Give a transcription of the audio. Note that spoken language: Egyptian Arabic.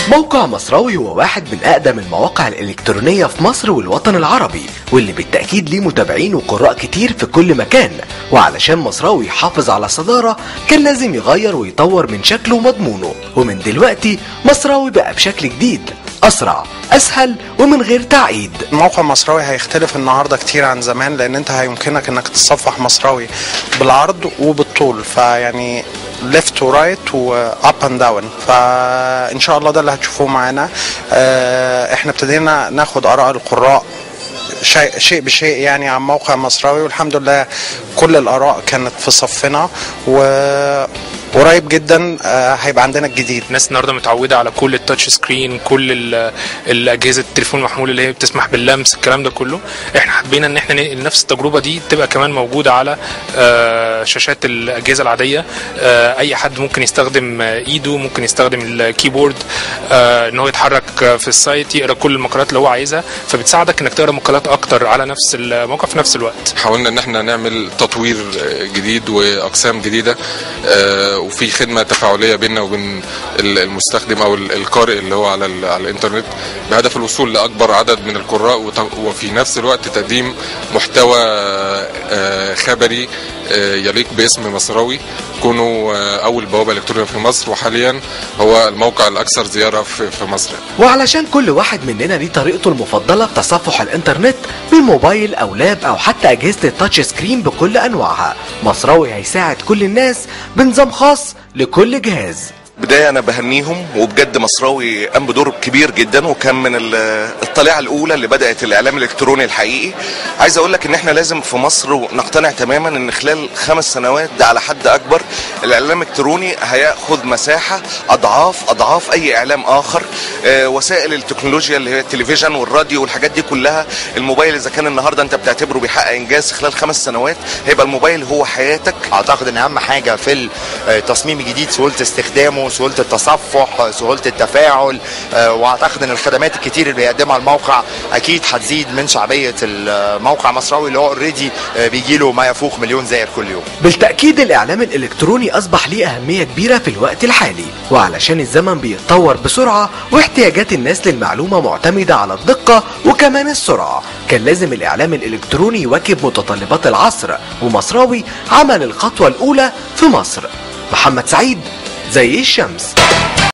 موقع مصراوي هو واحد من أقدم المواقع الإلكترونية في مصر والوطن العربي واللي بالتأكيد ليه متابعين وقراء كتير في كل مكان وعلشان مصراوي يحافظ على الصدارة كان لازم يغير ويطور من شكله ومضمونه ومن دلوقتي مصراوي بقى بشكل جديد أسرع أسهل ومن غير تعقيد موقع مصراوي هيختلف النهارده كتير عن زمان لان انت هيمكنك انك تتصفح مصراوي بالعرض وبالطول فيعني ليفت ورايت واب اند داون فان شاء الله ده اللي هتشوفوه معانا آه، احنا ابتدينا ناخد اراء القراء شيء شيء بشيء يعني عن موقع مصراوي والحمد لله كل الاراء كانت في صفنا وقريب جدا آه، هيبقى عندنا الجديد الناس النهارده متعوده على كل التاتش سكرين كل ال- الاجهزه التليفون المحمول اللي هي بتسمح باللمس الكلام ده كله احنا حبينا ان احنا ننقل نفس التجربه دي تبقى كمان موجوده على آه، شاشات الاجهزه العاديه آه، اي حد ممكن يستخدم آه، ايده ممكن يستخدم الكيبورد آه، ان هو يتحرك آه، في السايت يقرا كل المقالات اللي هو عايزها فبتساعدك انك تقرا مقالات اكتر على نفس الموقع في نفس الوقت حاولنا ان احنا نعمل تطوير جديد واقسام جديده آه، وفي خدمه تفاعليه بيننا وبين المستخدم او القارئ اللي هو على ال- على الانترنت بهدف الوصول لاكبر عدد من القراء وت- وفي نفس الوقت تقديم محتوى آه، خبري آه، يليق باسم مصراوي كونه آه، اول بوابه الكترونيه في مصر وحاليا هو الموقع الاكثر زياره في في مصر وعلشان كل واحد مننا ليه طريقته المفضلة في تصفح الانترنت بالموبايل او لاب او حتى اجهزة التاتش سكرين بكل انواعها مصراوي هيساعد كل الناس بنظام خاص لكل جهاز بداية أنا بهنيهم وبجد مصراوي قام بدور كبير جدا وكان من ال- الطليعة الأولى اللي بدأت الإعلام الإلكتروني الحقيقي عايز أقول لك إن إحنا لازم في مصر نقتنع تماما إن خلال خمس سنوات ده على حد أكبر الإعلام الإلكتروني هياخد مساحة أضعاف أضعاف أي إعلام آخر آه، وسائل التكنولوجيا اللي هي التلفزيون والراديو والحاجات دي كلها الموبايل إذا كان النهاردة أنت بتعتبره بيحقق إنجاز خلال خمس سنوات هيبقى الموبايل هو حياتك اعتقد ان اهم حاجه في التصميم الجديد سهوله استخدامه سهوله التصفح سهوله التفاعل آه، واعتقد ان الخدمات الكتير اللي بيقدمها الموقع اكيد هتزيد من شعبيه الموقع مصراوي اللي هو اوريدي بيجي له ما يفوق مليون زائر كل يوم بالتأكيد الإعلام الإلكتروني أصبح ليه أهمية كبيرة في الوقت الحالي وعلشان الزمن بيتطور بسرعة واحتياجات الناس للمعلومة معتمدة على الدقة وكمان السرعة كان لازم الإعلام الإلكتروني يواكب متطلبات العصر ومصراوي عمل الخطوة الأولى في مصر محمد سعيد زي الشمس